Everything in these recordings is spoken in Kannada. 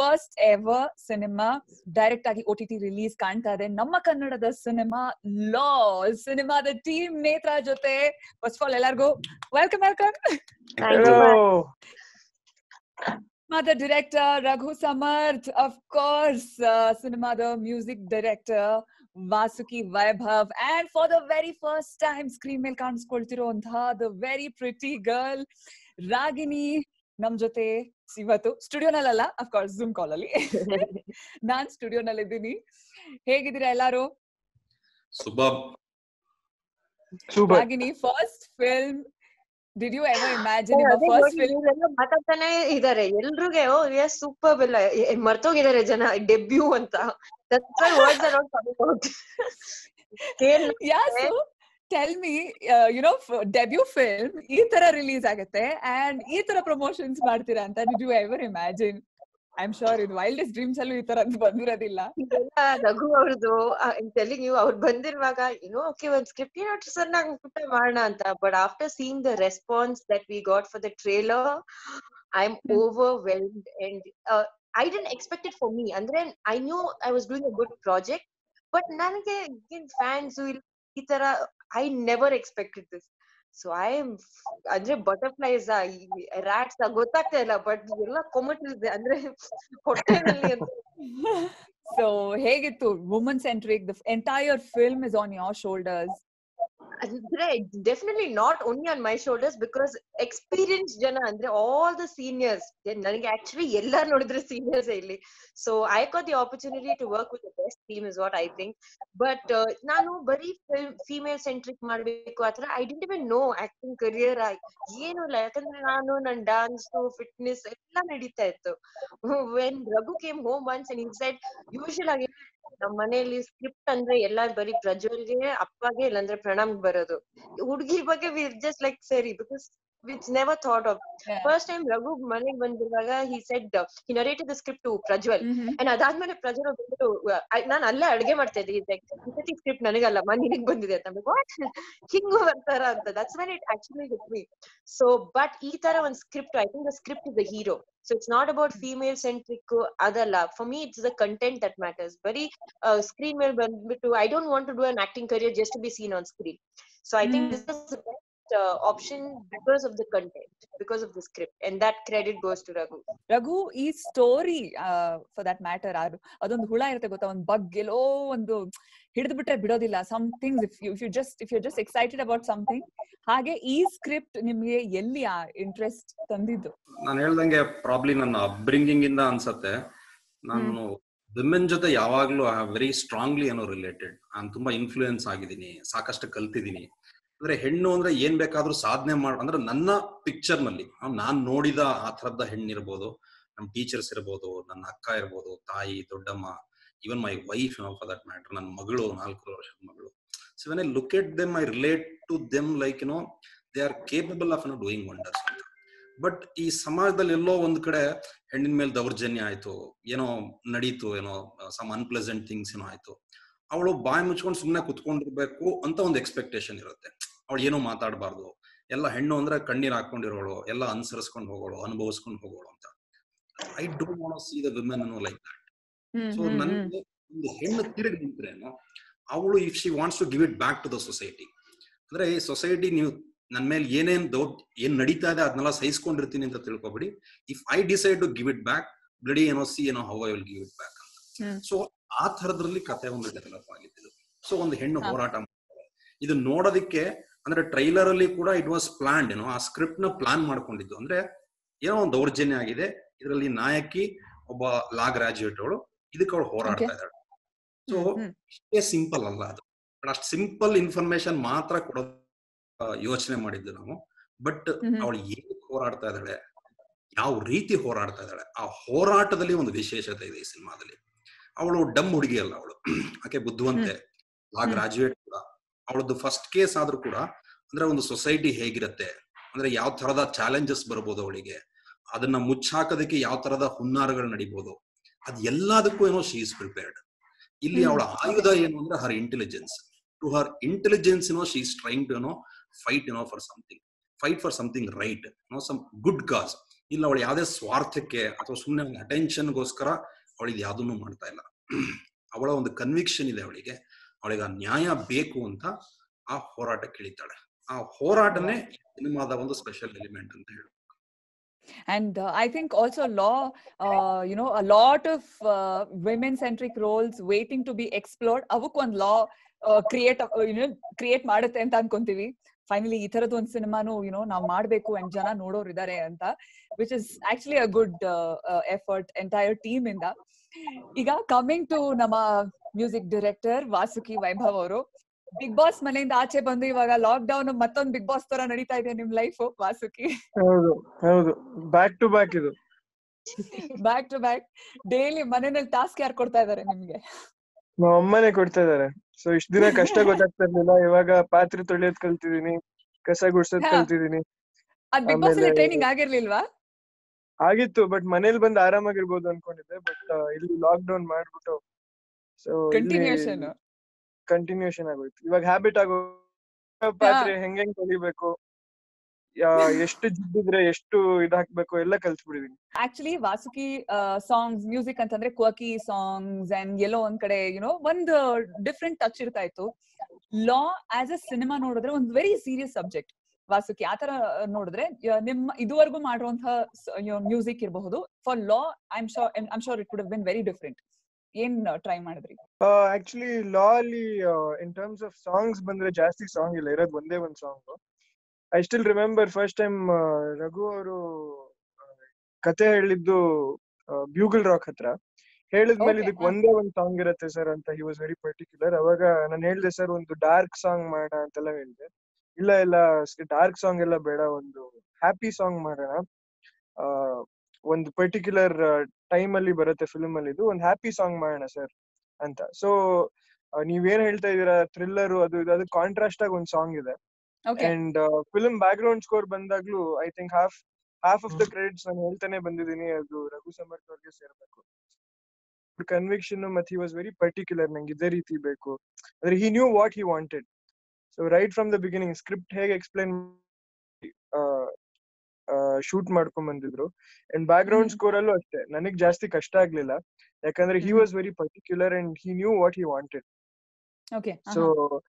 ಫಸ್ಟ್ ಎವರ್ ಸಿನಿಮಾ ಡೈರೆಕ್ಟ್ ಆಗಿ ಒ ಟಿ ಟಿ ರಿಲೀಸ್ ಕಾಣ್ತಾ ಇದೆ ನಮ್ಮ ಕನ್ನಡದ ಸಿನಿಮಾ ಲಾ ಸಿನಿಮಾದ ಟೀಮ್ ನೇತ್ರ ಜೊತೆ ಫಸ್ಟ್ ಆಫ್ ಆಲ್ ಎಲ್ಲರಿಗೂ ವೆಲ್ಕಮ್ ವೆಲ್ಕಮ್ ಸಿನಿಮಾದ director Raghu Samarth of course ಸಿನಿಮಾದ music director Vasuki Vaibhav and for the very first time screen ಮೇಲೆ ಕಾಣಿಸ್ಕೊಳ್ತಿರುವಂತಹ the very pretty girl Ragini ನಮ್ ಜೊತೆ ಇವತ್ತು ಸ್ಟುಡಿಯೋನಲ್ಲ ಅಫ್ಕೋರ್ಸ್ ಜೂಮ್ ಕಾಲ್ ಅಲ್ಲಿ ನಾನ್ ಸ್ಟುಡಿಯೋನಲ್ಲಿ ಇದ್ದೀನಿ ಹೇಗಿದ್ದೀರಾ ಎಲ್ಲಾರು ಸುಬಾಬ್ super Ragini first film did you ever imagine ನಿಮ್ಮ ಫಸ್ಟ್ ಫಿಲ್ಮ್ ಇವರೆಲ್ಲ ಮಾತಾಡ್ತಾನೆ ಇದಾರೆ ಎಲ್ರಿಗೆ ಓ ಎಸ್ ಸೂಪರ್ ಇಲ್ಲ ಮರ್ತೋಗಿದ್ದಾರೆ ಜನ ಡೆಬ್ಯೂ ಅಂತ That's why words are not coming out. ಕೇಳ್ ಯಾ so tell me you know debut film ಈ ತರ ರಿಲೀಸ್ ಆಗುತ್ತೆ ಅಂಡ್ ಈ ತರ ಪ್ರಮೋಷನ್ಸ್ ಮಾಡ್ತೀರಾ ಅಂತ did you ever imagine I am sure ಇದು ವೈಲ್ಡೆಸ್ಟ್ ಡ್ರೀಮ್ಸ್ ಅಲ್ಲೂ ಈ ತರ ಬಂದಿರೋದಿಲ್ಲ ಇದೆಲ್ಲ ರಘು ಅವ್ರದ್ದು ಟೆಲಿಂಗ್ ಯು ಅವ್ರು ಬಂದಿರುವಾಗ ಏನೋ ಓಕೆ ಒಂದ್ ಸ್ಕ್ರಿಪ್ಟ್ ಏನೋ ಸರ್ ನಂಗೆ ಪುಟ್ಟ ಮಾಡೋಣ ಅಂತ but after seeing the response that we got for the trailer I am overwhelmed and I didn't expect it for me ಅಂದ್ರೆ I knew I was doing a good project but ನನಗೆ ಫ್ಯಾನ್ಸ್ ಈ ತರ I never expected this so I am ಅಂದ್ರೆ ಬಟರ್ಫ್ಲೈಸ್ ರ್ಯಾಟ್ಸ್ ಗೊತ್ತಾಗ್ತಾ ಇಲ್ಲ ಬಟ್ ಎಲ್ಲ ಕೊಮಟಿದೆ ಅಂದ್ರೆ ಹೊಟ್ಟೆನಲ್ಲಿ ಅಂತ ಸೊ ಹೇಗಿತ್ತು woman centric the entire film is on your shoulders ಅಂದ್ರೆ definitely not only on my shoulders because experience ಜನ ಅಂದ್ರೆ ಆಲ್ ದ ಸೀನಿಯರ್ಸ್ ನನಗೆ ಆಕ್ಚುಲಿ ಎಲ್ಲಾರು ನೋಡಿದ್ರೆ ಸೀನಿಯರ್ಸ್ ಇಲ್ಲಿ so I got the opportunity to work with the best team is what I think but ನಾನು ಬರೀ ಫಿಮೇಲ್ ಸೆಂಟ್ರಿಕ್ ಮಾಡ್ಬೇಕು ಆತರ I didn't even know acting career ಏನು ಇಲ್ಲ ಯಾಕಂದ್ರೆ ನಾನು ನನ್ ಡಾನ್ಸ್ ಫಿಟ್ನೆಸ್ ಎಲ್ಲ ನಡೀತಾ ಇತ್ತು when Raghu came home once and inside usual ಆಗಿ ನಮ್ ಮನೆಯಲ್ಲಿ ಸ್ಕ್ರಿಪ್ಟ್ ಅಂದ್ರೆ ಎಲ್ಲ ಬರೀ ಪ್ರಜ್ವಲ್ಗೆ ಅಪ್ಪಗೆ ಇಲ್ಲಾಂದ್ರೆ ಪ್ರಣಾಮ್ ಬರೋದು ಹುಡುಗಿ ಬಗ್ಗೆ ವಿ ಜಸ್ಟ್ ಲೈಕ್ ಸರಿ because which never thought of first time Raghu ಮನೆಗ್ ಬಂದಿರುವಾಗ he said he narrated the script to Prajwal and ಅದಾದ್ಮೇಲೆ ಪ್ರಜ್ವಲ್ ಬಂದ್ಬಿಟ್ಟು ನಾನು ಅಲ್ಲೇ ಅಡ್ಗೆ ಮಾಡ್ತಾ ಇದ್ದೆ ಈ ಸ್ಕ್ರಿಪ್ಟ್ ನನಗಲ್ಲಮ್ಮ ನಿನಗ್ ಬಂದಿದೆ ಅಂತ ವಾಟ್ ಹಿಂಗೂ ಬರ್ತಾರ ಅಂತ that's when it actually hit me so but ಈ ತರ ಒಂದ್ script I think the script is the hero so it's not about female centric ಅದಲ್ಲ for me it's the content that matters ಬರೀ ಸ್ಕ್ರೀನ್ ಮೇಲೆ ಬಂದ್ಬಿಟ್ಟು I don't want to do an acting career just to be seen on screen so I think this is uh, option because of the content, because of the script, and that credit goes to Raghu. Raghu ಈ ಸ್ಟೋರಿ ಫಾರ್ ದಟ್ ಮ್ಯಾಟರ್ ಅದು ಅದೊಂದು ಹುಳ ಇರುತ್ತೆ ಗೊತ್ತಾ ಒಂದು ಬಗ್ ಎಲ್ಲೋ ಒಂದು ಹಿಡಿದು ಬಿಟ್ರೆ ಬಿಡೋದಿಲ್ಲ something if you if you just if you just excited about something ಹಾಗೆ ಈ ಸ್ಕ್ರಿಪ್ಟ್ ನಿಮ್ಗೆ ಎಲ್ಲಿ ಆ ಇಂಟ್ರೆಸ್ಟ್ ತಂದಿದ್ದು ನಾನು ಹೇಳ್ದಂಗೆ ಪ್ರಾಬ್ಲಿ ನನ್ನ ಅಪ್ಬ್ರಿಂಗಿಂಗ್ ಇಂದ ಅನ್ಸತ್ತೆ ನಾನು ವಿಮೆನ್ ಜೊತೆ ಯಾವಾಗ್ಲೂ ವೆರಿ ಸ್ಟ್ರಾಂಗ್ಲಿ ಏನೋ ರಿಲೇಟೆಡ್ ನಾನು ತುಂಬಾ ಇನ್ಫ್ಲೂಯೆನ್ಸ್ ಆಗಿದ್ದೀನಿ ಸಾಕಷ್ಟು ಕಲ್ತಿದ್ದೀನಿ ಅಂದ್ರೆ ಹೆಣ್ಣು ಅಂದ್ರೆ ಏನ್ ಬೇಕಾದ್ರೂ ಸಾಧನೆ ಮಾಡ ಅಂದ್ರೆ ನನ್ನ ಪಿಕ್ಚರ್ ನಲ್ಲಿ ನಾನ್ ನೋಡಿದ ಆ ತರದ ಹೆಣ್ಣಿರ್ಬೋದು ನಮ್ ಟೀಚರ್ಸ್ ಇರ್ಬೋದು ನನ್ನ ಅಕ್ಕ ಇರ್ಬೋದು ತಾಯಿ ದೊಡ್ಡಮ್ಮ even my wife for that matter ನನ್ನ ಮಗಳು ನಾಲ್ಕು ವರ್ಷದ ಮಗಳು so when I look at them I relate to them like no they are capable of no doing wonders ಅಂತ ಬಟ್ ಈ ಸಮಾಜದಲ್ಲಿ ಎಲ್ಲೋ ಒಂದ್ ಕಡೆ ಹೆಣ್ಣಿನ ಮೇಲೆ ದೌರ್ಜನ್ಯ ಆಯ್ತು ಏನೋ ನಡೀತು ಏನೋ ಸಮ್ ಅನ್ಪ್ಲೆಸೆಂಟ್ ಥಿಂಗ್ಸ್ ಏನೋ ಆಯ್ತು ಅವಳು ಬಾಯಿ ಮುಚ್ಕೊಂಡು ಸುಮ್ಮನೆ ಕುತ್ಕೊಂಡಿರ್ಬೇಕು ಅಂತ ಒಂದು ಎಕ್ಸ್ಪೆಕ್ಟೇಷನ್ ಇರುತ್ತೆ ಅವಳು ಏನೋ ಮಾತಾಡಬಾರ್ದು ಎಲ್ಲ ಹೆಣ್ಣು ಅಂದ್ರೆ ಕಣ್ಣೀರ್ ಹಾಕೊಂಡಿರೋಳು ಎಲ್ಲ ಅನುಸರಿಸ್ಕೊಂಡು ಹೋಗೋಳು ಅನುಭವಿಸ್ಕೊಂಡು ಹೋಗೋಳು ಅಂತ I don't want see the women like that so ನನ್ಗೆ ಒಂದು ಹೆಣ್ಣು ತಿರುಗಿ ನಿಂತ್ರೇನು ಅವಳು if she wants to give it back to the society ಅಂದ್ರೆ ಈ ಸೊಸೈಟಿ ನೀವು ನನ್ ಮೇಲೆ ಏನೇನ್ ದೌರ್ ಏನ್ ನಡೀತಾ ಇದೆ ಅದನ್ನೆಲ್ಲ ಸಹಿಸ್ಕೊಂಡಿರ್ತೀನಿ ಅಂತ ತಿಳ್ಕೊಬಿಡಿ if I decide to give it back bloody ಏನೋ ಸಿ ಏನೋ how I will give it back ಅಂತ ಸೊ ಆ ತರದ್ರಲ್ಲಿ ಕತೆ ಒಂದು ಡೆವಲಪ್ ಆಗಿದ್ದು ಸೊ ಒಂದು ಹೆಣ್ಣು ಹೋರಾಟ ಮಾಡ್ತಾರೆ ಇದು ನೋಡೋದಿಕ್ಕೆ ಅಂದ್ರೆ ಟ್ರೈಲರ್ ಅಲ್ಲಿ ಕೂಡ ಇಟ್ ವಾಸ್ ಪ್ಲಾನ್ಡ್ ಏನೋ ಆ ಸ್ಕ್ರಿಪ್ಟ್ ನ ಪ್ಲಾನ್ ಮಾಡ್ಕೊಂಡಿದ್ದು ಅಂದ್ರೆ ಏನೋ ಒಂದು ದೌರ್ಜನ್ಯ ಆಗಿದೆ ಇದರಲ್ಲಿ ನಾಯಕಿ ಒಬ್ಬ ಲಾ ಗ್ರಾಜುಯೇಟ್ ಅವಳು ಇದಕ್ಕೆ ಅವಳು ಹೋರಾಡ್ತಾ ಇದ್ದಾಳೆ ಸೊ ಇಷ್ಟೇ ಸಿಂಪಲ್ ಅಲ್ಲ ಅದು ಬಟ್ ಅಷ್ಟು ಸಿಂಪಲ್ ಇನ್ಫಾರ್ಮೇಶನ್ ಮಾತ್ರ ಕೊಡೋದು ಯೋಚನೆ ಮಾಡಿದ್ದು ನಾವು ಬಟ್ ಅವಳು ಏನಕ್ಕೆ ಹೋರಾಡ್ತಾ ಇದ್ದಾಳೆ ಯಾವ ರೀತಿ ಹೋರಾಡ್ತಾ ಇದ್ದಾಳೆ ಆ ಹೋರಾಟದಲ್ಲಿ ಒಂದು ವಿಶೇಷತೆ ಇದೆ ಈ ಸಿನಿಮಾದಲ್ಲಿ ಅವಳು ಡಮ್ ಹುಡುಗಿ ಅಲ್ಲ ಅವಳು ಆಕೆ ಬುದ್ಧಿವಂತೆ ಲಾ ಗ್ರಾಜುಯೇಟ್ ಕೂಡ ಅವಳದ್ದು ಫಸ್ಟ್ ಕೇಸ್ ಆದ್ರೂ ಕೂಡ ಅಂದ್ರೆ ಒಂದು ಸೊಸೈಟಿ ಹೇಗಿರತ್ತೆ ಅಂದ್ರೆ ಯಾವ ತರದ ಚಾಲೆಂಜಸ್ ಬರ್ಬೋದು ಅವಳಿಗೆ ಅದನ್ನ ಮುಚ್ಚಾಕೋದಕ್ಕೆ ಯಾವ ತರದ ಹುನ್ನಾರಗಳು ನಡಿಬಹುದು ಅದ್ ಎಲ್ಲದಕ್ಕೂ ಏನೋ ಶಿ ಇಸ್ ಪ್ರಿಪೇರ್ಡ್ ಇಲ್ಲಿ ಅವಳ ಆಯುಧ ಏನು ಅಂದ್ರೆ her intelligence to her intelligence ಏನೋ ಶಿ ಇಸ್ ಟ್ರೈಂಗ್ ಟು ಏನೋ ಫೈಟ್ ಏನೋ for something fight for something right no some good cause ಇಲ್ಲ ಅವಳು ಯಾವುದೇ ಸ್ವಾರ್ಥಕ್ಕೆ ಅಥವಾ ಸುಮ್ಮನೆ ಒಂದು ಅಟೆನ್ಷನ್ಗೋಸ್ಕರ ಅವಳಿಗೆ ಯಾವುದನ್ನು ಮಾಡ್ತಾ ಇಲ್ಲ ಅವಳ ಒಂದು ಕನ್ವಿಕ್ಷನ್ ಇದೆ ಅವಳಿಗೆ ಅವಳಿಗೆ ಆ ನ್ಯಾಯ ಬೇಕು ಅಂತ ಆ ಹೋರಾಟಕ್ಕೆ ಇಳಿತಾಳೆ ಆ ಹೋರಾಟನೇ ಸಿನಿಮಾದ ಒಂದು ಸ್ಪೆಷಲ್ ಎಲಿಮೆಂಟ್ ಅಂತ ಹೇಳಿ and uh, i think also law uh, you know a lot of uh, women centric roles waiting to be explored ಅವಕ್ಕೆ ಒಂದು ಲಾ ಕ್ರಿಯೇಟ್ ಯುನೋ ಕ್ರಿಯೇಟ್ ಮಾಡುತ್ತೆ ಅಂತ ಅನ್ಕೊಂತೀವಿ ಫೈನಲಿ ಈ ತರದ್ ಒಂದು ಸಿನಿಮಾನು ಯುನೋ ನಾವು ಮಾಡ್ಬೇಕು ಅಂಡ್ ಜನ ನೋಡೋರು ಇದಾರೆ ಅಂತ which is actually a good effort entire team ಇಂದ ಈಗ ಕಮಿಂಗ್ ಟು ನಮ್ಮ ಮ್ಯೂಸಿಕ್ ಡೈರೆಕ್ಟರ್ ವಾಸುಕಿ ವೈಭವ್ ಅವರು ಬಿಗ್ ಬಾಸ್ ಮನೆಯಿಂದ ಆಚೆ ಬಂದು ಇವಾಗ ಲಾಕ್ ಡೌನ್ ಮತ್ತೊಂದು ಬಿಗ್ ಬಾಸ್ ತರ ನಡೀತಾ ಇದೆ ನಿಮ್ ಲೈಫ್ ವಾಸುಕಿ ಹೌದು ಹೌದು ಬ್ಯಾಕ್ ಟು ಬ್ಯಾಕ್ ಇದು ಬ್ಯಾಕ್ ಟು ಬ್ಯಾಕ್ ಡೈಲಿ ಮನೆಯಲ್ಲಿ ಟಾಸ್ಕ್ ಯಾರು ಕೊಡ್ತಾ ಇದಾರೆ ನಿಮ್ಗೆ ನಮ್ಮ ಅಮ್ಮನೇ ಕೊಡ್ತಾ ಇದಾರೆ ಸೊ ಇಷ್ಟ ದಿನ ಕಷ್ಟ ಗೊತ್ತಾಗ್ತಾ ಇರ್ಲಿಲ್ಲ ಇವಾಗ ಪಾತ್ರೆ ತೊಳೆಯೋದ್ ಕಲ್ತಿದೀನಿ ಕಸ ಗುಡ್ಸೋದ್ ಹಾ. ಕಲ್ತಿದೀನಿ ಅದ್ ಬಿಗ್ ಬಾಸ್ ಅಲ್ಲಿ ಆಮೇಲೆ- ಟ್ರೈನಿಂಗ್ ಆಗಿರ್ಲಿಲ್ವಾ ಆಗಿತ್ತು ಬಟ್ ಮನೇಲಿ ಬಂದು ಆರಾಮಾಗಿರ್ಬೋದು ಅನ್ಕೊಂಡಿದ್ದೆ ಬಟ್ ಇಲ್ಲಿ ಲಾಕ್ ಡೌನ್ ಮಾಡ್ಬಿಟ್ಟು ಸೊ ಕಂಟಿನ್ಯೂಷನ್ ಕಂಟಿನ್ಯೂಷನ್ ಆಗೋಯ್ತು ಇವಾಗ ಹ್ಯಾಬಿಟ್ ಆಗೋ ಪಾತ್ರೆ ಹೆಂಗ್ ಹೆಂಗ್ ತೊಳಿಬೇಕು ಯಾ- ಎಷ್ಟು ಜಿಡ್ಡಿದ್ರೆ ಎಷ್ಟು ಇದ್ ಹಾಕ್ಬೇಕು ಎಲ್ಲ ಕಲ್ತ್ಬಿಟ್ಟಿದೀನಿ ಆಕ್ಚುಲಿ ವಾಸುಕಿ ಸಾಂಗ್ಸ್ ಮ್ಯೂಸಿಕ್ ಅಂತಂದ್ರೆ ಕ್ವಕಿ ಸಾಂಗ್ಸ್ ಅಂಡ್ ಎಲ್ಲೋ ಒಂದ್ ಕಡೆ ಯುನೋ ಒಂದು ಡಿಫ್ರೆಂಟ್ ಟಚ್ ಇರ್ತಾ ಇತ್ತು ಲಾ ಆಸ್ ಅ ಸಿನಿಮಾ ನೋಡಿದ್ರೆ ಒಂದು ವೆರಿ ಸೀರಿಯಸ್ ಸಬ್ಜೆಕ್ಟ್ ವಾಸುಕಿ ಆತರ ನೋಡಿದ್ರೆ ಯ- ನಿಮ್ಮ ಇದುವರೆಗೂ ಮಾಡಿರುವಂತಹ ಮ್ಯೂಸಿಕ್ ಇರಬಹುದು for Law I sure I'm sure it would been very different ಏನ್ ಟ್ರೈ ಮಾಡಿದ್ರಿ ಆಕ್ಚುಲಿ ಲಾ ಅಲ್ಲಿ ಇನ್ ಟರ್ಮ್ಸ್ ಆಫ್ ಸಾಂಗ್ಸ್ ಬಂದ್ರೆ ಜಾಸ್ತಿ ಸಾಂಗ್ ಇಲ್ಲ ಇರೋದು ಒಂದೇ ಒಂದ್ song I still remember first time Raghu ಅವರು ಕತೆ ಹೇಳಿದ್ದು ಬ್ಯೂಗಲ್ ರಾಕ್ ಹತ್ರ ಹೇಳಿದ್ಮೇಲೆ Okay, ಇದಕ್ಕೆ ಹಾ. ಒಂದೇ ಒಂದ್ ಸಾಂಗ್ ಇರುತ್ತೆ ಸರ್ ಅಂತ ಹಿ ವಾಸ್ ವೆರಿ ಪರ್ಟಿಕ್ಯುಲರ್ ಅವಾಗ ನಾನು ಹೇಳ್ದೆ ಸರ್ ಒಂದು ಡಾರ್ಕ್ ಸಾಂಗ್ ಮಾಡೋಣ ಅಂತೆಲ್ಲ ಹೇಳ್ದೆ ಇಲ್ಲ ಇಲ್ಲ ಡಾರ್ಕ್ ಸಾಂಗ್ ಎಲ್ಲ ಬೇಡ ಒಂದು ಹ್ಯಾಪಿ ಸಾಂಗ್ ಮಾಡೋಣ ಆ, ಒಂದು ಪರ್ಟಿಕ್ಯುಲರ್ ಟೈಮ್ ಅಲ್ಲಿ ಬರುತ್ತೆ ಫಿಲ್ಮ್ ಅಲ್ಲಿ ಇದು ಒಂದು ಹ್ಯಾಪಿ ಸಾಂಗ್ ಮಾಡೋಣ ಸರ್ ಅಂತ ಸೊ ನೀವೇನ್ ಹೇಳ್ತಾ ಇದೀರಾ ಥ್ರಿಲ್ಲರ್ ಅದು ಇದು ಅದು ಕಾಂಟ್ರಾಸ್ಟ್ ಆಗಿ ಒಂದು ಸಾಂಗ್ ಇದೆ okay and film background score ಬಂದಾಗ್ಲೂ I think half half of the credits ನಾನು ಹೇಳ್ತಾನೆ ಬಂದಿದ್ದೀನಿ ಅದು ರಘು ಸಮರ್ಥ್ ಅವ್ರಿಗೆ ಸೇರ್ಬೇಕು ಕನ್ವಿಕ್ಷನ್ ಮತ್ತೆ ಹಿ ವಾಸ್ ವೆರಿ ಪರ್ಟಿಕ್ಯುಲರ್ ನಂಗೆ ಇದೇ ರೀತಿ ಬೇಕು ಅಂದ್ರೆ he knew what he wanted so right from the beginning script ಹೇಗೆ ಎಕ್ಸ್ಪ್ಲೈನ್ ಶೂಟ್ ಮಾಡ್ಕೊಂಡ್ ಬಂದಿದ್ರು and background hmm. Score ಅಲ್ಲೂ ಅಷ್ಟೇ ನನಗ್ ಜಾಸ್ತಿ ಕಷ್ಟ ಆಗ್ಲಿಲ್ಲ ಯಾಕಂದ್ರೆ he hmm. Was very particular and he knew what he wanted okay so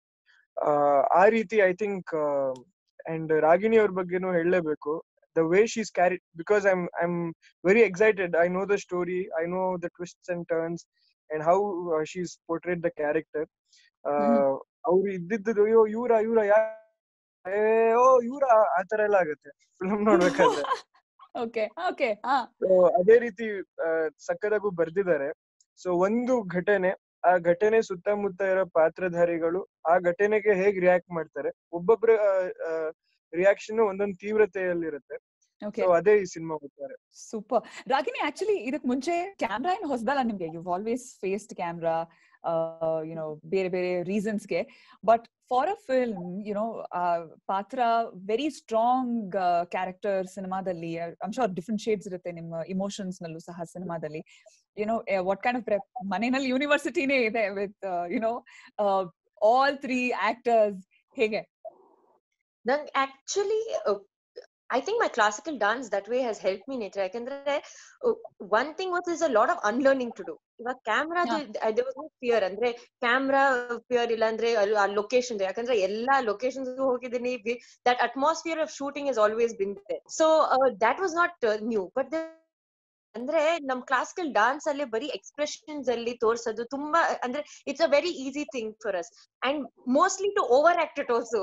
ಆ ರೀತಿ ಐ ಥಿಂಕ್ ಅಂಡ್ ರಾಗಿಣಿ ಅವ್ರ ಬಗ್ಗೆನೂ ಹೇಳಲೇಬೇಕು the way she's carry because I'm I'm very excited I know the story I know the twists and turns and how she's portrayed the character hmm. ಅವ್ರು ಇದ್ದಿದ್ದು ಅಯ್ಯೋ ಇವ್ರ ಇವ್ರ ಯಾ ಏ, ಓ ಇವ್ರ ಆತರ ಎಲ್ಲ ಆಗುತ್ತೆ ಫಿಲ್ಮ್ ನೋಡ್ಬೇಕಾದ್ರೆ ಓಕೆ ಓಕೆ ಹಾ So, ಅದೇ ರೀತಿ ಸಕ್ಕದಾಗೂ ಬರ್ದಿದ್ದಾರೆ ಸೊ ಒಂದು ಘಟನೆ ಆ ಘಟನೆ ಸುತ್ತಮುತ್ತ ಇರೋ ಪಾತ್ರಧಾರಿಗಳು ಆ ಘಟನೆಗೆ ಹೇಗ್ ರಿಯಾಕ್ಟ್ ಮಾಡ್ತಾರೆ ಒಬ್ಬೊಬ್ರ ರಿಯಾಕ್ಷನ್ ಒಂದೊಂದು ತೀವ್ರತೆಯಲ್ಲಿರುತ್ತೆ ಓಕೆ ಸೊ ಅದೇ ಈ ಸಿನಿಮಾ ಬರ್ತಾರೆ ಸೂಪರ್ ರಾಗಿನಿ ಆಕ್ಚುಲಿ ಇದಕ್ ಮುಂಚೆ ಕ್ಯಾಮ್ರಾ ಏನು ಹೊಸದಲ್ಲ ನಿಮ್ಗೆ you always faced camera you know ಬೇರೆ ಬೇರೆ ರೀಸನ್ಸ್ಗೆ but for a film you know ಪಾತ್ರ ವೆರಿ ಸ್ಟ್ರಾಂಗ್ ಕ್ಯಾರೆಕ್ಟರ್ ಸಿನಿಮಾದಲ್ಲಿ ಐಮ್ ಶೋರ್ ಡಿಫ್ರೆಂಟ್ ಶೇಡ್ಸ್ ಇರುತ್ತೆ ನಿಮ್ಮ ಇಮೋಷನ್ಸ್ ನಲ್ಲೂ ಸಹ ಸಿನಿಮಾದಲ್ಲಿ ಯುನೋ ವಾಟ್ ಕೈಂಡ್ ಆಫ್ ಮನೆಯಲ್ಲಿ ಯೂನಿವರ್ಸಿಟಿನೇ ಇದೆ with you know all three actors ಹೇಗೆ ನಂಗೆ actually I think my classical dance that way has help me nature ಯಾಕಂದ್ರೆ one thing what is a lot of unlearning to do ಇವಾಗ ಕ್ಯಾಮ್ರಾ ಫಿಯರ್ ಅಂದ್ರೆ ಕ್ಯಾಮ್ರಾ ಫಿಯರ್ ಇಲ್ಲ ಅಂದ್ರೆ ಅಲ್ಲಿ ಆ ಲೊಕೇಶನ್ ಯಾಕಂದ್ರೆ ಎಲ್ಲಾ ಲೊಕೇಶನ್ ಹೋಗಿದ್ದೀನಿ that atmosphere of shooting is always been so that was not new but ಅಂದ್ರೆ ನಮ್ ಕ್ಲಾಸಿಕಲ್ ಡಾನ್ಸ್ ಅಲ್ಲಿ ಬರೀ ಎಕ್ಸ್ಪ್ರೆಷನ್ಸ್ ಅಲ್ಲಿ ತೋರ್ಸೋದು ತುಂಬಾ ಅಂದ್ರೆ it's a very easy thing for us and mostly to over act it also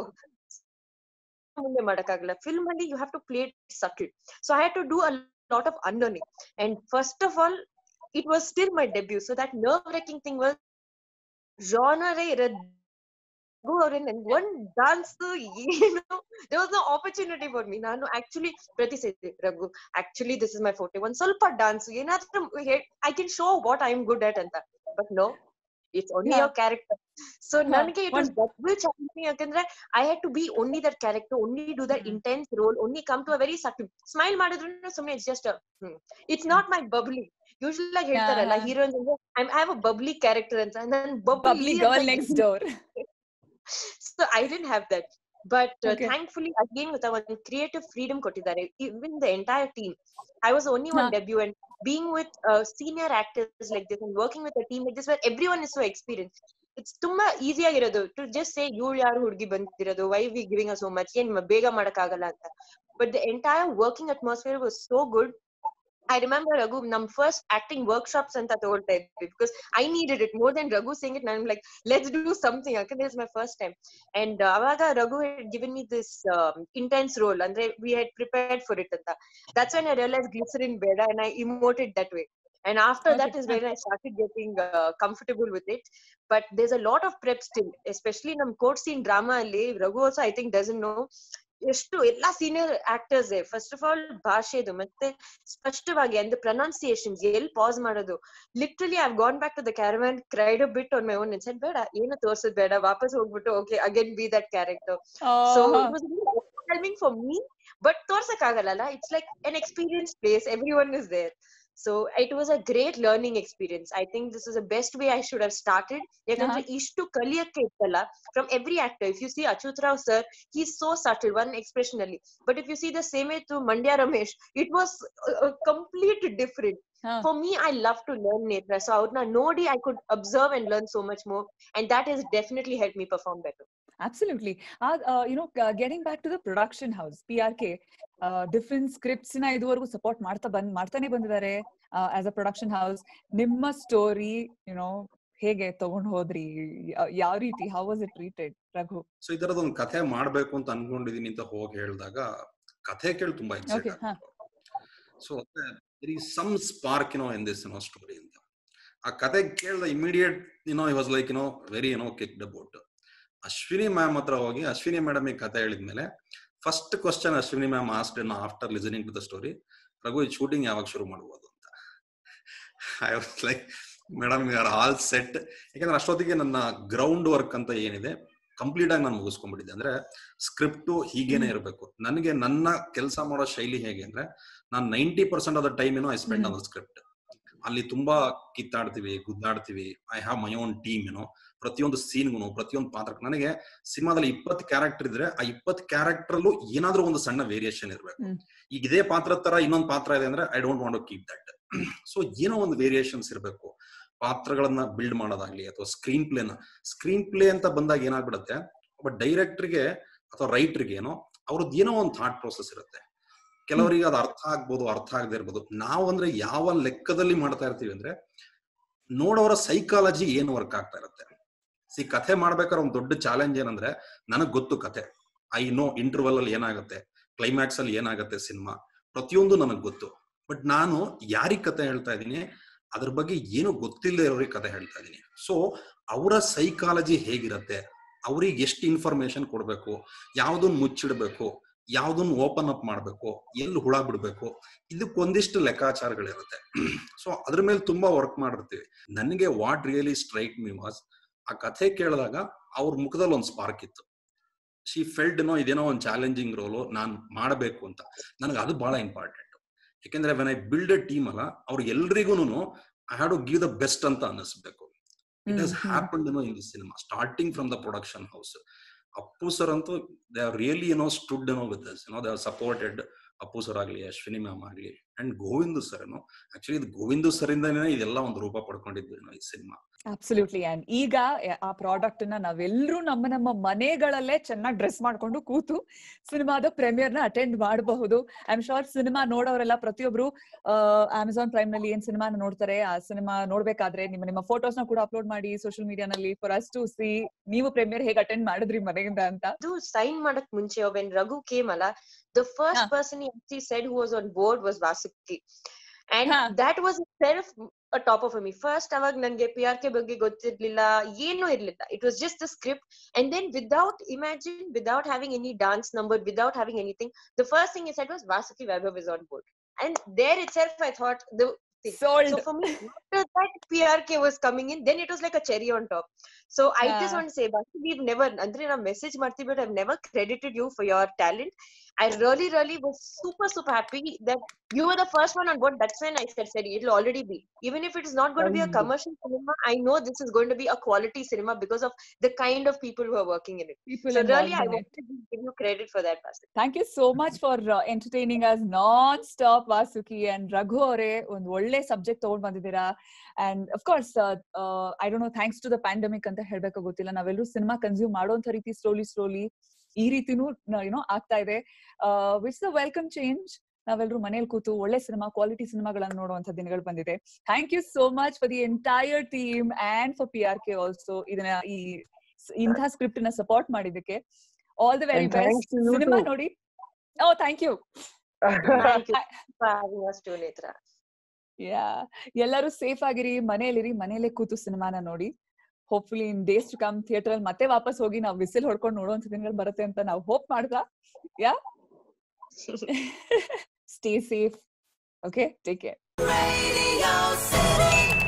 ಮುಂದೆ ಮಾಡಕ್ಕಾಗಲ್ಲ ಫಿಲ್ಮ್ ಅಲ್ಲಿ you have to play subtle so I have to do a lot of unlearning and first of all it was still my debut so that nerve wracking thing was ಜಾನರೇ ಇರೋದು ಅವ್ರೆ ನನ್ಗೆ ಒಂದ್ ಡಾನ್ಸ್ ಏನು there was no opportunity for me ನಾನು ಆಕ್ಚುಲಿ ಪ್ರತಿಸಿದ್ದೆ Raghu actually this is my photo ಒಂದ್ ಸ್ವಲ್ಪ ಡಾನ್ಸ್ ಏನಾದ್ರೂ I can show what I am good at ಅಂತ but no it's only Yeah. Your character so Yeah. ನನಗೆ it was One- double challenging ಯಾಕಂದ್ರೆ I had to be only that character only do that Mhm. Intense role only come to a very subtle smile ಮಾಡಿದ್ರು ಸುಮ್ಮನೆ it's just it's not my bubbly usual ಆಗಿ ಹೇಳ್ತಾರಲ್ಲ Yeah. ಹೀರೋಯಿನ್ಸ್ ಅಂದ್ರೆ I have a bubbly character ಅಂತ ನನ್ bubbly bubbly girl next door so I didn't have that. But Okay. Thankfully again ಗೊತ್ತಾ ಒಂದು ಕ್ರಿಯೇಟಿವ್ ಫ್ರೀಡಮ್ ಕೊಟ್ಟಿದ್ದಾರೆ even the entire team I was only one Huh. Debut and being with senior actors like this and working with a team like this everyone is so experience it's ತುಂಬಾ ಈಸಿ ಆಗಿರೋದು ಟು ಜಸ್ಟ್ ಸೇ ಇವ್ಳು ಯಾರು ಹುಡುಗಿ ಬಂದಿರೋದು why we giving a so much ಏನ್ ಬೇಗ ಮಾಡಕ್ಕಾಗಲ್ಲ ಅಂತ but the entire working atmosphere was so good I remember Raghu, num first acting workshops ಅಂತ ತಗೊಳ್ತಾ ಇದ್ವಿ because I needed it more than Raghu saying it. And I'm like, let's do something. Okay, this is my first time. And uh, ಅವಾಗ Raghu had given me this um, intense role. ಅಂದ್ರೆ we had prepared for it ಅಂತ. That's when I realized glycerin ಬೇಡ and I emoted that way. And after that Okay. is when I started getting uh, comfortable with it. But there's a lot of prep still, especially ನಮ್ court scene drama ಅಲ್ಲಿ Raghu also I think doesn't know ಎಷ್ಟು ಎಲ್ಲಾ senior actors first of all ಭಾಷೆದು ಮತ್ತೆ ಸ್ಪಷ್ಟವಾಗಿ ಅಂದ್ರೆ ಪ್ರೊನೌನ್ಸಿಯೇಷನ್ಸ್ ಎಲ್ಲಿ ಪಾಸ್ ಮಾಡೋದು literally I gone back to the caravan cried a bit on my own ಇನ್ಸೆಂಟ್ ಬೇಡ ಏನು ತೋರ್ಸೋದ್ ಬೇಡ ವಾಪಸ್ ಹೋಗ್ಬಿಟ್ಟು okay again be that character so it was overwhelming for me but ತೋರ್ಸಕ್ ಆಗಲ್ಲ it's like an experience place everyone is there so it was a great learning experience I think this is the best way I should have started ಯಾಕಂದ್ರೆ ಇಷ್ಟು ಕಲಿಯಕ್ಕೆ ಇತ್ತಲ್ಲ from every actor if you see Achyut Rao sir he so subtle one expression ಅಲ್ಲಿ but if you see the same way to Mandya Ramesh it was complete different for me i love to learn netra so ಅವ್ರನ್ನ ನೋಡಿ i could observe and learn so much more and that has definitely helped me perform better Absolutely. Uh, uh, you know, uh, getting back to the production house, PRK, uh, different scripts ನ ಇದುವರೆಗೂ ಸಪೋರ್ಟ್ ಮಾಡ್ತಾ ಬಂದ್ ಮಾಡ್ತಾನೆ ಬಂದಿದ್ದಾರೆ ಆಸ್ ಅ ಪ್ರೊಡಕ್ಷನ್ ಹೌಸ್ ನಿಮ್ಮ ಸ್ಟೋರಿ ಯುನೋ ಹೇಗೆ ತಗೊಂಡ್ ಹೋದ್ರಿ ಯಾ- ಯಾವ ರೀತಿ how was it treated Raghu so ಈ ತರದೊಂದು ಕಥೆ ಮಾಡ್ಬೇಕು ಅಂತ ಅನ್ಕೊಂಡಿದೀನಿ ಅಂತ ಹೋಗಿ ಹೇಳಿದಾಗ ಕಥೆ ಕೇಳಿ ತುಂಬಾ ಎಕ್ಸೈಟ್ Okay, ಹಾ. So there is some spark ಏನೋ ಇನ್ ದಿಸ್ ಏನೋ ಸ್ಟೋರಿ ಅಂತ ಆ ಕತೆ ಕೇಳಿದ ಇಮಿಡಿಯೇಟ್ ಏನೋ ಐ ವಾಸ್ ಲೈಕ್ ಏನೋ ವೆರಿ ಏನೋ ಕಿಕ್ಡ್ ಅಬೌಟ್ ಅಶ್ವಿನಿ ಮ್ಯಾಮ್ ಹತ್ರ ಹೋಗಿ ಅಶ್ವಿನಿ ಮೇಡಮ್ ಈ ಕತೆ ಹೇಳಿದ್ಮೇಲೆ first question Ashwini ma'am asked after listening to the story Raghu ಈ ಶೂಟಿಂಗ್ ಯಾವಾಗ ಶುರು ಮಾಡ್ಬೋದು ಅಂತ I was like madam you are all set ಯಾಕಂದ್ರೆ ಅಷ್ಟೊತ್ತಿಗೆ ನನ್ನ ಗ್ರೌಂಡ್ ವರ್ಕ್ ಅಂತ ಏನಿದೆ ಕಂಪ್ಲೀಟ್ ಆಗಿ ನಾನು ಮುಗಿಸ್ಕೊಂಡ್ಬಿಟ್ಟಿದ್ದೆ ಅಂದ್ರೆ ಸ್ಕ್ರಿಪ್ಟ್ ಹೀಗೇನೆ ಇರಬೇಕು ನನಗೆ ನನ್ನ ಕೆಲಸ ಮಾಡೋ ಶೈಲಿ ಹೇಗೆ ಅಂದ್ರೆ ನಾನು ninety percent of the time ಏನೋ I spend on the script ಅಲ್ಲಿ ತುಂಬಾ ಕಿತ್ತಾಡ್ತೀವಿ ಗುದ್ದಾಡ್ತೀವಿ I have my own team ಏನೋ ಪ್ರತಿಯೊಂದು ಸೀನ್ಗೂ ಪ್ರತಿಯೊಂದು ಪಾತ್ರಕ್ಕೆ ನನಗೆ ಸಿನಿಮಾದಲ್ಲಿ ಇಪ್ಪತ್ತು ಕ್ಯಾರೆಕ್ಟರ್ ಇದ್ರೆ ಆ ಇಪ್ಪತ್ತು ಕ್ಯಾರೆಕ್ಟರ್ ಅಲ್ಲೂ ಏನಾದ್ರೂ ಒಂದು ಸಣ್ಣ ವೇರಿಯೇಷನ್ ಇರಬೇಕು ಹ್ಮ್. ಈಗ ಇದೇ ಪಾತ್ರ ತರ ಇನ್ನೊಂದು ಪಾತ್ರ ಇದೆ ಅಂದ್ರೆ I don't want keep that so ಏನೋ ಒಂದು ವೇರಿಯೇಷನ್ಸ್ ಇರಬೇಕು ಪಾತ್ರಗಳನ್ನ ಬಿಲ್ಡ್ ಮಾಡೋದಾಗ್ಲಿ ಅಥವಾ ಸ್ಕ್ರೀನ್ ಪ್ಲೇನ ಸ್ಕ್ರೀನ್ ಪ್ಲೇ ಅಂತ ಬಂದಾಗ ಏನಾಗ್ಬಿಡುತ್ತೆ ಒಬ್ಬ ಡೈರೆಕ್ಟರ್ಗೆ ಅಥವಾ ರೈಟರ್ಗೆ ಏನೋ ಅವ್ರದ್ದು ಏನೋ ಒಂದು ಥಾಟ್ ಪ್ರೋಸೆಸ್ ಇರುತ್ತೆ ಕೆಲವರಿಗೆ ಅದು ಅರ್ಥ ಆಗ್ಬೋದು ಅರ್ಥ ಆಗದೆ ಇರ್ಬೋದು ನಾವು ಅಂದ್ರೆ ಯಾವ ಲೆಕ್ಕದಲ್ಲಿ ಮಾಡ್ತಾ ಇರ್ತೀವಿ ಅಂದ್ರೆ ನೋಡೋರ ಸೈಕಾಲಜಿ ಏನು ವರ್ಕ್ ಆಗ್ತಾ ಇರುತ್ತೆ ಸಿ ಕಥೆ ಮಾಡ್ಬೇಕಾದ್ರೆ ಒಂದು ದೊಡ್ಡ ಚಾಲೆಂಜ್ ಏನಂದ್ರೆ ನನಗ್ ಗೊತ್ತು ಕಥೆ ಐ ನೋ ಇಂಟರ್ವಲ್ ಅಲ್ಲಿ ಏನಾಗುತ್ತೆ ಕ್ಲೈಮ್ಯಾಕ್ಸ್ ಅಲ್ಲಿ ಏನಾಗುತ್ತೆ ಸಿನಿಮಾ ಪ್ರತಿಯೊಂದು ನನಗ್ ಗೊತ್ತು ಬಟ್ ನಾನು ಯಾರಿಗ್ ಕತೆ ಹೇಳ್ತಾ ಇದ್ದೀನಿ ಅದ್ರ ಬಗ್ಗೆ ಏನು ಗೊತ್ತಿಲ್ಲದೆ ಇರೋರಿಗೆ ಕತೆ ಹೇಳ್ತಾ ಇದ್ದೀನಿ ಸೊ ಅವರ ಸೈಕಾಲಜಿ ಹೇಗಿರತ್ತೆ ಅವ್ರಿಗೆ ಎಷ್ಟು ಇನ್ಫಾರ್ಮೇಶನ್ ಕೊಡ್ಬೇಕು ಯಾವ್ದನ್ನ ಮುಚ್ಚಿಡ್ಬೇಕು ಯಾವ್ದನ್ನ ಓಪನ್ ಅಪ್ ಮಾಡ್ಬೇಕು ಎಲ್ಲಿ ಹುಳ ಬಿಡ್ಬೇಕು ಇದಕ್ಕೊಂದಿಷ್ಟು ಲೆಕ್ಕಾಚಾರಗಳಿರುತ್ತೆ ಸೊ ಅದ್ರ ಮೇಲೆ ತುಂಬಾ ವರ್ಕ್ ಮಾಡಿರ್ತೀವಿ ನನಗೆ what really strike me was ಆ ಕಥೆ ಕೇಳಿದಾಗ ಅವ್ರ ಮುಖದಲ್ಲಿ ಒಂದು ಸ್ಪಾರ್ಕ್ ಇತ್ತು ಶಿ ಫೆಲ್ಡ್ ನೋ ಇದೇನೋ ಒಂದು ಚಾಲೆಂಜಿಂಗ್ ರೋಲು ನಾನು ಮಾಡಬೇಕು ಅಂತ ನನಗೆ ಅದು ಬಹಳ ಇಂಪಾರ್ಟೆಂಟ್ ಯಾಕೆಂದ್ರೆ when I build a team ಅಲ್ಲ ಅವ್ರ ಎಲ್ರಿಗೂ I have to give the best ಅಂತ ಅನ್ನಿಸ್ಬೇಕು it has happen no in the cinema starting from the production house Appu sir ಅಂತೂ ದೇ ಆರ್ ರಿಯಲಿ ಏನೋ ಸ್ಟುಡ್ ಏನೋ ವಿತ್ ದಸ್ ಏನೋ they are supported Appu sir ಆಗ್ಲಿ ಅಶ್ವಿನಿ ಮ್ಯಾಮ್ ಆಗ್ಲಿ ಅಂಡ್ ಗೋವಿಂದು ಸರ್ ಏನೋ ಆಕ್ಚುಲಿ ಇದು ಗೋವಿಂದು ಸರ್ ಇಂದಾನೇ ಇದೆಲ್ಲ ಒಂದು ರೂಪ ಪಡ್ಕೊಂಡಿದ್ದು ಏನೋ ಈ ಸಿನಿಮಾ ಅಬ್ಸಲ್ಯೂಟ್ಲಿ ಅಂಡ್ ಈಗ ಯ- ಆ ಪ್ರಾಡಕ್ಟ್ ನ ನಾವೆಲ್ಲರೂ ನಮ್ಮ ನಮ್ಮ ಮನೆಗಳಲ್ಲೇ ಚೆನ್ನಾಗಿ ಡ್ರೆಸ್ ಮಾಡ್ಕೊಂಡು ಕೂತು ಸಿನಿಮಾದ ಪ್ರೀಮಿಯರ್ ನ ಅಟೆಂಡ್ ಮಾಡಬಹುದು ಐ ಆಮ್ ಶೋರ್ ಸಿನಿಮಾ ನೋಡೋರೆಲ್ಲ ಪ್ರತಿಯೊಬ್ರು ಅಮೆಝಾನ್ ಪ್ರೈಮ್ ನಲ್ಲಿ ಏನ್ ಸಿನಿಮಾ ನೋಡ್ತಾರೆ ಆ ಸಿನಿಮಾ ನೋಡ್ಬೇಕಾದ್ರೆ ನಿಮ್ಮ ನಿಮ್ಮ ಫೋಟೋಸ್ ನ ಕೂಡ ಅಪ್ಲೋಡ್ ಮಾಡಿ ಸೋಷಿಯಲ್ ಮೀಡಿಯಾನಲ್ಲಿ ಫಾರ್ ಅಸ್ ಟು ಸಿ ನೀವು ಪ್ರೀಮಿಯರ್ ಹೇಗೆ ಅಟೆಂಡ್ ಮಾಡಿದ್ರಿ ಮನೆಯಿಂದ ಅಂತ ಅದು ಸೈನ್ ಮಾಡಕ್ ಮುಂಚೆ ವೆನ್ ರಘು ಕೇಮ್ ಅಲ್ಲ ದ ಫಸ್ಟ್ ಹಾ. Person he said who was on board was Vasuki. And ಹಾ. that was itself a top of me. First ಅವಾಗ ನನ್ಗೆ ಪಿ ಆರ್ ಕೆ ಬಗ್ಗೆ ಗೊತ್ತಿರ್ಲಿಲ್ಲ ಏನೂ ಇರ್ಲಿಲ್ಲ it was just the script and then without imagine without having any dance number without having anything the first thing is set was Vasuki Vaibhav is on board and there it self I thought the thing. So sold for me, after that PRK was coming in, then it was like a cherry on top. So I just Yeah. want to say, Basi, we've never, ಅಂದ್ರೆ ನಾವು ಮೆಸೇಜ್ ಮಾಡ್ತೀವಿ but I've never credited you for your talent I really, really was super, super happy that you were the first one on board. That's when I said, said it'll already be. Even if it is not going to be a Um, commercial cinema, I know this is going to be a quality cinema because of the kind of people who are working in it. People So involved really, I in it. want to give you credit for that, Pastor. Thank you so much for entertaining us non stop Vasuki and Raghu ಅವರೇ ಒಂದು ಒಳ್ಳೆ ಸಬ್ಜೆಕ್ಟ್ ತಗೊಂಡ್ ಬಂದಿದ್ದೀರಾ and of course I don't know thanks to the pandemic ಅಂತ ಹೇಳ್ಬೇಕು ಗೊತ್ತಿಲ್ಲ ನಾವೆಲ್ಲರೂ ಸಿನಿಮಾ ಕನ್ಸ್ಯೂಮ್ ಮಾಡೋಂಥ ರೀತಿ ಸ್ಲೋಲಿ ಸ್ಲೋಲಿ ಈ ರೀತಿನೂ ಯುನೋ ಆಗ್ತಾ ಇದೆ ವಿಟ್ಸ್ ದ ವೆಲ್ಕಮ್ ಚೇಂಜ್ ನಾವೆಲ್ಲರೂ ಮನೇಲಿ ಕೂತು ಒಳ್ಳೆ ಸಿನಿಮಾ ಕ್ವಾಲಿಟಿ ಸಿನಿಮಾಗಳನ್ನ ನೋಡುವಂತ ದಿನಗಳು ಬಂದಿದೆ thank you so much for the entire team and for P R K also ಇದನ್ನ ಈ ಇಂಥ ಸ್ಕ್ರಿಪ್ಟ್ ನ ಸಪೋರ್ಟ್ ಮಾಡಿದ್ದಕ್ಕೆ all the very And thanks best to you ಸಿನಿಮಾ too. ನೋಡಿ oh thank you Thank you for having us too, Netra. Yeah ಎಲ್ಲರೂ ಸೇಫ್ ಆಗಿರಿ ಮನೆಯಲ್ಲಿರಿ ಮನೆಯಲ್ಲೇ ಕೂತು ಸಿನಿಮಾನ ನೋಡಿ hopefully in days to come theatre ಅಲ್ಲಿ ಮತ್ತೆ ವಾಪಸ್ ಹೋಗಿ ನಾವು ವಿಸಿಲ್ ಹೊಡ್ಕೊಂಡು ನೋಡುವಂತ ದಿನಗಳು ಬರುತ್ತೆ ಅಂತ ನಾವು ಹೋಪ್ ಮಾಡ್ದ yeah stay safe okay take care Radio City.